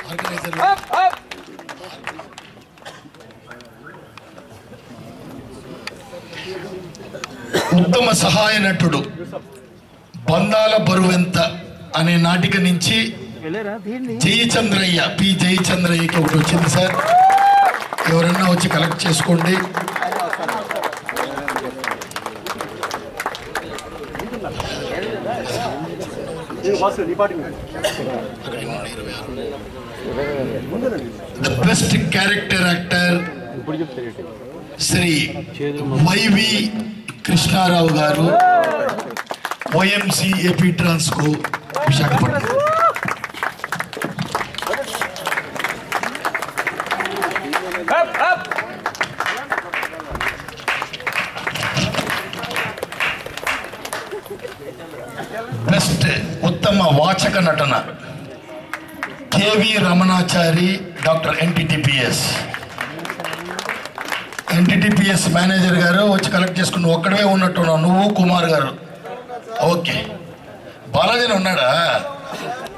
organiser ఉత్తమ సహాయ నటుడు బంధాల బరువెంత అనే నాటిక నుంచి జయచంద్రయ్య పి జయచంద్రయ్యకి ఒకటి వచ్చింది సార్ ఎవరన్నా వచ్చి కలెక్ట్ చేసుకోండి the best character actor Shri YV Krishnarao గారు YMC AP Transco Visakhapatnam best ఉత్తమ వాచక నటన KV Ramanachari doctor NTTPS NTTPS manager గారు వచ్చి కలెక్ట్ చేసుకుని ఒక్కడే ఉన్నట్టున్నావు నువ్వు కుమార్ గారు ఓకే బాలాజీని ఉన్నాడా